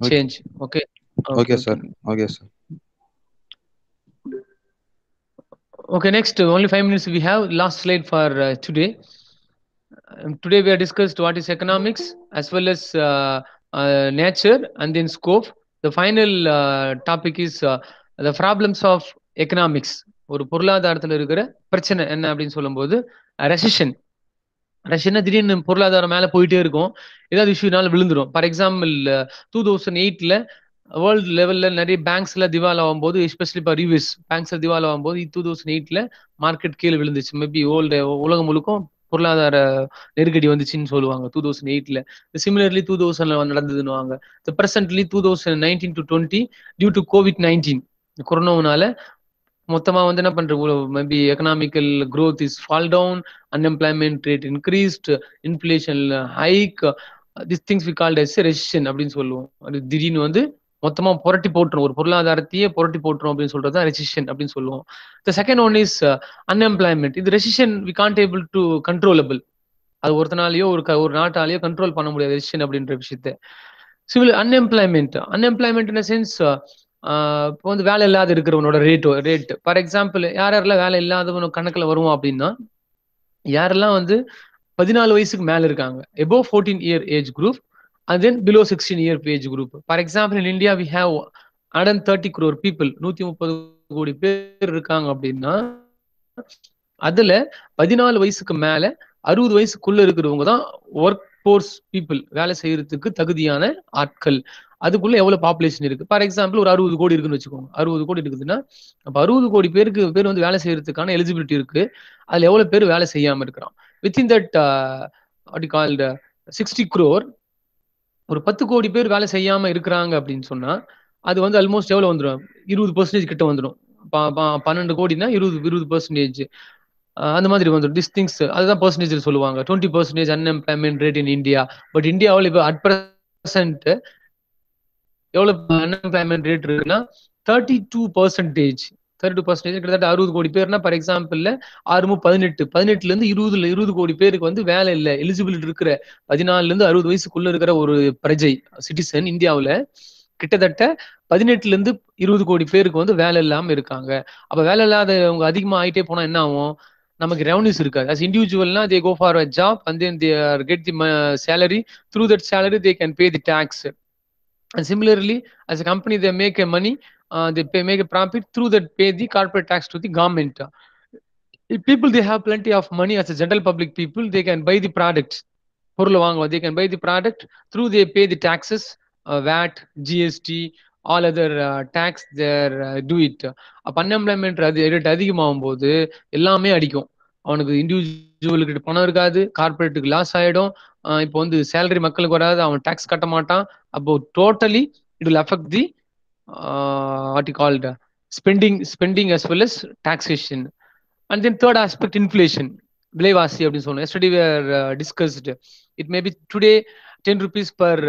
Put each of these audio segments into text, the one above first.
change. Okay. Okay sir okay sir Okay, next, uh, only five minutes we have. Last slide for uh, today. Um, today we have discussed what is economics as well as uh, uh, nature and then scope. The final uh, topic is uh, the problems of economics. ஒரு பொருளாதாரத்தில் இருக்கிற பிரச்சனை என்ன அப்படின்னு சொல்லும்போது recession ரஷ்யன்னா திடீர்னு பொருளாதாரம் மேலே போயிட்டே இருக்கும் ஏதாவது இஷ்யூனால விழுந்துரும் ஃபார் எக்ஸாம்பிள் டூ தௌசண்ட் எயிட்ல வேர்ல்டு லெவல்ல நிறைய பேங்க்ஸ்ல திவால் ஆகும்போது எஸ்பெஷலி இப்போ ரிவிஸ் பேங்க்ஸ்ல திவால் ஆகும்போது டூ தௌசண்ட் எயிட்ல மார்க்கெட் கீழே விழுந்துச்சு மேபி ஓல்டு உலகம் முழுக்கும் பொருளாதார நெருக்கடி வந்துச்சுன்னு சொல்லுவாங்க டூ தௌசண்ட் எயிட்ல சிமிலர்லி டூ தௌசண்ட்ல நடந்ததுன்னுவாங்க presently two thousand nineteen to twenty due to COVID nineteen கொரோனாவுனால மொத்தமா வந்து என்ன பண்றது maybe economical growth is fall down unemployment rate increased inflation hike this things we called as recession அப்படின்னு சொல்லுவோம் அது திடீர்னு வந்து மொத்தமா புரட்டி போட்டுரும் ஒரு பொருளாதாரத்தையே புரட்டி போட்டுரும் அப்படின்னு சொல்றது தான் ரெசிஷன் அப்படின்னு சொல்லுவோம் the second one is unemployment இது recession we can't able to controllable அது ஒருத்தனாலேயோ ஒரு க- ஒரு நாட்டாலேயோ கண்ட்ரோல் பண்ண முடியாது ரெசிஷன் அப்படின்ற விஷயத்த civil unemployment unemployment in sense இப்போ வந்து வேலை இல்லாத இருக்கிறவனோட ரேட் ரேட் ஃபார் எக்ஸாம்பிள் யார் யாரெல்லாம் வேலை இல்லாதவனோ கணக்குல வருவோம் அப்படின்னா யாரெல்லாம் வந்து பதினாலு வயசுக்கு மேல இருக்காங்க above fourteen year age group and then below sixteen year age group for example in India we have hundred thirty crore people நூத்தி முப்பது கோடி பேர் இருக்காங்க அப்படின்னா அதுல பதினாலு வயசுக்கு மேல அறுபது வயசுக்குள்ள இருக்கிறவங்க தான் ஒர்க் ஃபோர்ஸ் பீப்புள் வேலை செய்யறதுக்கு தகுதியான ஆட்கள் அதுக்குள்ள எவ்வளவு பாப்புலேஷன் இருக்கு ஃபார் எக்ஸாம்பிள் ஒரு அறுபது கோடி இருக்குன்னு வச்சுக்கோங்க அறுபது கோடி இருக்குதுன்னா அப்ப அறுபது கோடி பேருக்கு பேர் வந்து வேலை செய்யறதுக்கான எலிஜிபிலிட்டி இருக்கு அதுல எவ்வளவு பேர் வேலை செய்யாம இருக்கிறான் வித்தின் தட் அப்படி கால்டு சிக்ஸ்டி குரோர் ஒரு பத்து கோடி பேர் வேலை செய்யாம இருக்கிறாங்க அப்படின்னு சொன்னா அது வந்து ஆல்மோஸ்ட் எவ்வளவு வந்துடும் இருபது பர்சன்டேஜ் கிட்ட வந்துடும் பன்னெண்டு கோடினா இருபது இருபது பர்சன்டேஜ் அந்த மாதிரி வந்துடும் திஸ் திங்ஸ் அதுதான் பர்சன்டேஜ் சொல்லுவாங்க twenty percentage unemployment rate in India but இந்தியாவில் இப்போ அட் பர்சன்ட் எவ்வளவு அன்எம்ப்ளாய்மெண்ட் ரேட் இருக்குன்னா thirty two percentage thirty two percentage கிட்டத்தட்ட அறுபது கோடி பேர்னா ஃபார் எக்ஸாம்பிள் ஆறுமு பதினெட்டு பதினெட்டுல இருந்து இருபதுல இருபது கோடி பேருக்கு வந்து வேலை இல்லை எலிஜிபிலிட்டி இருக்கிற பதினாலுல இருந்து அறுபது வயசுக்குள்ள இருக்கிற ஒரு பிரஜை சிட்டிசன் இந்தியாவுல கிட்டத்தட்ட பதினெட்டுல இருந்து இருபது கோடி பேருக்கு வந்து வேலை இல்லாம இருக்காங்க அப்ப வேலை இல்லாதவங்க அதிகமா ஆயிட்டே போனா என்ன ஆகும் நமக்கு ரெவன்யூஸ் இருக்காது அஸ் இண்டிவிஜுவல்னா they go for a job and then they get the salary through that salary they can pay the tax And similarly, as a company, they make a money, uh, they pay, make a profit through that pay the corporate tax to the government. If people they have plenty of money as a general public people, they can buy the products. பொருள் வாங்குவோம் they can buy the product through they pay the taxes, uh, VAT, GST, all other uh, tax they uh, do it. அப்ப unemployment அது rate அதிகமாகும் போது எல்லாமே அடிக்கும் அவனுக்கு இண்டிவிஜுவலுக்கு பணம் இருக்காது கார்பரேட்டுக்கு லாஸ் ஆயிடும் இப்போ வந்து சேலரி மக்களுக்கு வராது அவன் டேக்ஸ் கட்ட மாட்டான் அப்போ totally it will affect the what you called spending spending as well as taxation and then third aspect inflation விலைவாசி அப்படின்னு சொன்னோம் yesterday we're discussed it may be today ten rupees per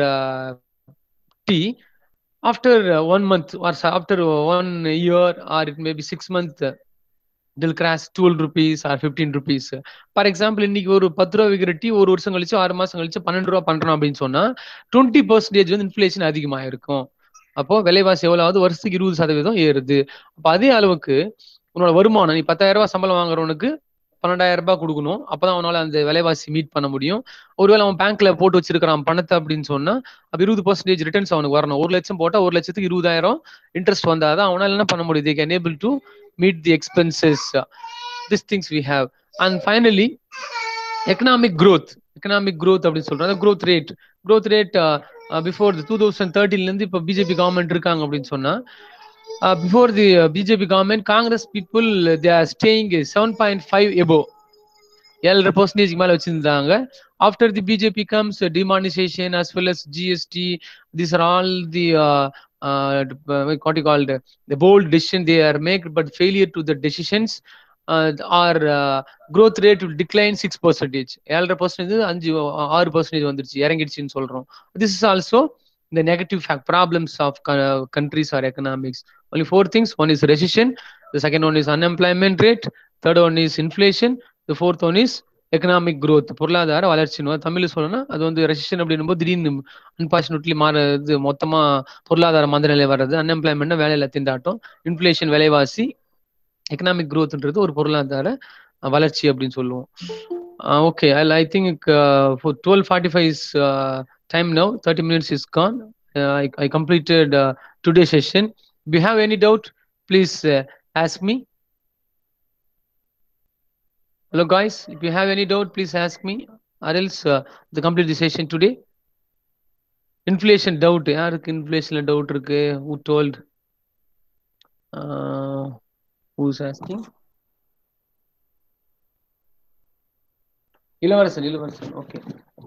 tea after one month or after one year or it may be six month till cross twelve rupees or fifteen rupees for example இன்னைக்கு ஒரு பத்து ரூபா விற்கிற tea ஒரு வருஷம் கழிச்சு ஆறு மாசம் கழிச்சு பன்னெண்டு ரூபா பண்றோம் அப்படின்னு சொன்னா டுவெண்ட்டி பர்சன்டேஜ் வந்து இன்ஃபிளேஷன் அதிகமாக இருக்கும் அப்போ விலைவாசி எவ்வளவு ஆகுது வருஷத்துக்கு இருபது சதவீதம் ஏறுது அப்போ அதே அளவுக்கு உன்னோட வருமானம் நீ பத்தாயிரம் ரூபாய் சம்பளம் வாங்குறவனுக்கு பன்னெண்டாயிரம் ரூபாய் கொடுக்கணும் அப்பதான் அவனால அந்த விலைவாசி மீட் பண்ண முடியும் ஒருவேளை அவன் பேங்க்ல போட்டு வச்சிருக்கான் பணத்தை அப்படின்னு சொன்னா அப்ப இருபது பர்சன்டேஜ் ரிட்டர்ன்ஸ் அவனுக்கு வரணும் ஒரு லட்சம் போட்டா ஒரு லட்சத்துக்கு இருபதாயிரம் இன்ட்ரெஸ்ட் வந்தாதான் அவனால என்ன பண்ண முடியுது can able to meet the expenses uh, these things we have and finally economic growth economic growth அப்படின்னு சொல்றாங்க growth rate growth rate uh, uh, before the 2013 ல இருந்து இப்ப பிஜேபி கவர்மெண்ட் இருக்காங்க அப்படின்னு சொன்னா before the BJP government Congress people they are staying seven point five above ஏழரை percentage மேல வச்சிருந்தாங்க after the BJP comes demonetisation as well as GST this are all the uh, what you called uh, the bold decision they are made but failure to the decisions uh, our uh, growth rate will decline six percentage ஏழரை percentage அஞ்சு ஆறு percentage வந்துருச்சு இறங்கிடுச்சுன்னு சொல்றோம் this is also the negative fact problems of uh, countries or economics only four things one is recession the second one is unemployment rate third one is inflation the fourth one is economic growth பொருளாதார வளர்ச்சின்னு தமிழ்ல சொல்லணும்னா அது வந்து recession அப்படின்னும் போது திடீர்னு unfortunately மாறுறது மொத்தமா பொருளாதார மந்த நிலை வர்றது அன்எம்ப்ளாய்மெண்ட் வேலையில திண்டாட்டம் இன்ஃபிளேஷன் விலைவாசி எக்கனாமிக் growthன்றது ஒரு பொருளாதார அஹ், வளர்ச்சி அப்படின்னு சொல்லுவோம் okay I think for twelve forty five is time now thirty minutes is gone I completed today session you have any doubt please ask me Hello, guys. If you have any doubt, please ask me, or else uh, the complete the session today. Inflation doubt. யாருக்கு inflationல doubt இருக்கு? Who told? Uh, who's asking? Ilavarasan Ilavarasan okay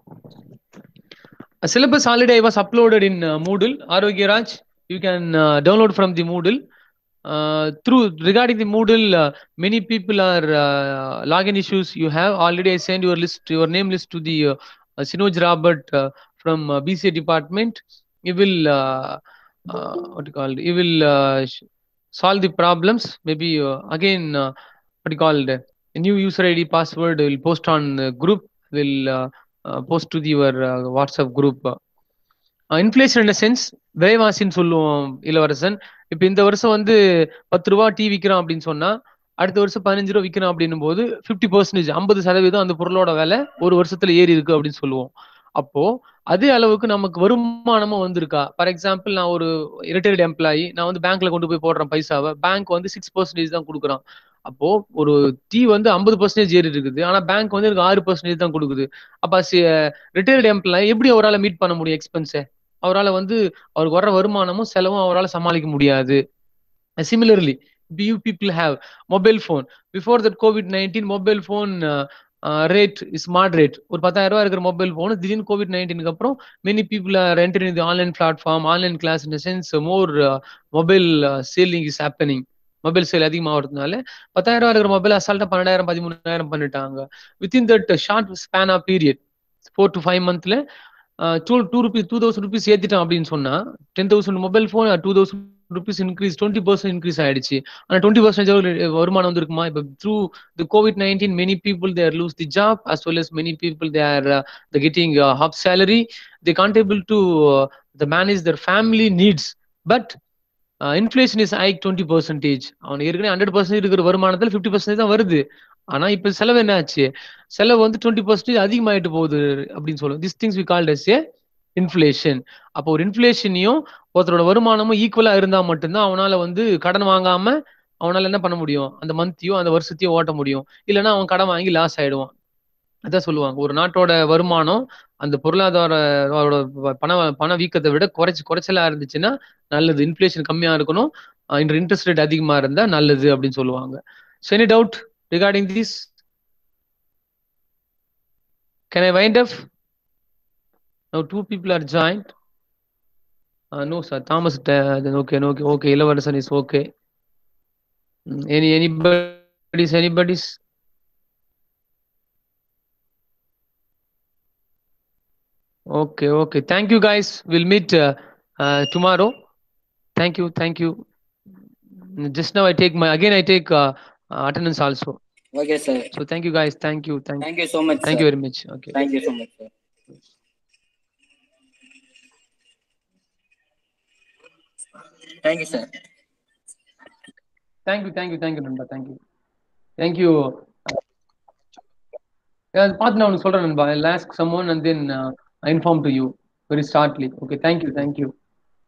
syllabus already I was uploaded in uh, Moodle. Arogya Raj, you can uh, download from the Moodle. Uh, through regarding the Moodle, uh, many people are uh, login issues you have. Already I sent your list, your name list to the uh, uh, Sinoj Robert uh, from uh, BCA department. He will uh, uh, what you call? He will uh, sh- solve the problems. Maybe uh, again, uh, what you called? A new user ID password will post on the group. Will uh, uh, post to the, your uh, WhatsApp group. Inflation in sense விலைவாசின்னு சொல்லுவோம் இளவரசன் இப்போ இந்த வருஷம் வந்து பத்து ரூபா tea விற்கிறோம் அப்படின்னு சொன்னா அடுத்த வருஷம் பதினஞ்சு ரூபா விற்கிறோம் அப்படின்னும் போது ஃபிஃப்டி பர்சன்டேஜ் ஐம்பது சதவீதம் அந்த பொருளோட விலை ஒரு வருஷத்துல ஏறி இருக்கு அப்படின்னு சொல்லுவோம் அப்போ அதே அளவுக்கு நமக்கு வருமானமும் வந்திருக்கா ஃபார் எக்ஸாம்பிள் நான் ஒரு ரிட்டையர்டு எம்ப்ளாயி நான் வந்து பேங்க்ல கொண்டு போய் போடுறேன் பைசாவை பேங்க் வந்து சிக்ஸ் பர்சன்டேஜ் தான் கொடுக்குறான் அப்போ ஒரு டீ வந்து ஐம்பது பர்சன்டேஜ் ஏறி இருக்குது ஆனா பேங்க் வந்து எனக்கு ஆறு பர்சன்டேஜ் தான் கொடுக்குது அப்ப ரிட்டையர்டு எம்ப்ளாயி எப்படி அவரால் மீட் பண்ண முடியும் எக்ஸ்பென்ஸை அவரால் வந்து அவருக்கு வர்ற வருமானமும் செலவும் அவரால் சமாளிக்க முடியாது similarly you people have mobile phone before that COVID nineteen mobile phone rate is moderate ஒரு பத்தாயிரம் ரூபாய் இருக்கிற மொபைல் ஃபோன் திடீர்னு கோவிட் நைன்டீனுக்கு அப்புறம் many people are enter in the online platform online class in sense more mobile selling is happening mobile sale அதிகமாகிறதுனால பத்தாயிரம் ரூபாய் இருக்கிற மொபைல் அசால்ட்டா பன்னெண்டாயிரம் பதிமூணாயிரம் பண்ணிட்டாங்க within that short span of period four to five மந்த்ல two two rupees two thousand rupees ஏத்திட்டோம் அப்படின்னு சொன்னா ten thousand mobile phone two thousand rupees increase twenty percent increase ஆயிடுச்சு ஆனா டுவெண்ட்டி பர்சன்டேஜ் வருமானம் வந்துருக்குமா இப்போ through the COVID nineteen many people there lose the job as well as many people there the getting half salary they can't able to the manage their family needs but inflation is hike twenty percentage அவனுக்கு ஏற்கனவே hundred percentage இருக்கிற வருமானத்தில் fifty percentage தான் வருது ஆனா இப்ப செலவு என்ன ஆச்சு செலவு வந்து டுவெண்ட்டி பர்சன்டேஜ் அதிகமாயிட்டு போகுது அப்படின்னு சொல்லுவோம் this things we called as a inflation அப்போ ஒரு இன்ஃபிளேஷனையும் ஒருத்தரோட வருமானமும் ஈக்குவலா இருந்தா மட்டும்தான் அவனால வந்து கடன் வாங்காம அவனால என்ன பண்ண முடியும் அந்த மந்த்தையோ அந்த வருஷத்தையோ ஓட்ட முடியும் இல்லைன்னா அவன் கடன் வாங்கி லாஸ் ஆயிடுவான் அதான் சொல்லுவாங்க ஒரு நாட்டோட வருமானம் அந்த பொருளாதார பண பண வீக்கத்தை விட குறைச்சு குறைச்சலா இருந்துச்சுன்னா நல்லது இன்ஃபிளேஷன் கம்மியா இருக்கணும் இன்று இன்ட்ரெஸ்ட் ரேட் அதிகமா இருந்தா நல்லது அப்படின்னு சொல்லுவாங்க so any doubt regarding this can I wind up Now two people are joined. Uh, no, sir. Thomas, uh, then okay, no, okay, okay. Ilavarsan is okay. Mm, Any anybody's anybody's. Okay, okay. Thank you, guys. We'll meet uh, uh, tomorrow. Thank you, thank you. Mm, Just now I take my again. I take uh, uh, attendance also. Okay, sir. So thank you, guys. Thank you, thank, Thank you so much. thank sir. you very much. Okay. Thank you so much, sir. Thank you, sir. Thank you, thank you, thank you, நண்பா thank you. Thank you. Yeah, பார்த்து நான் உனக்கு சொல்றேன் நண்பா I'll ask someone and then uh, I inform to you very shortly. Okay, thank you, thank you.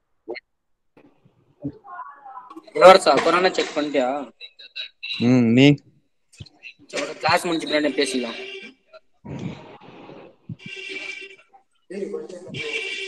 இளவரசா corona check பண்ணிட்டியா ம் நீ ஒரு கிளாஸ் முடிஞ்ச பின்னாடி பேசிக்கலாம்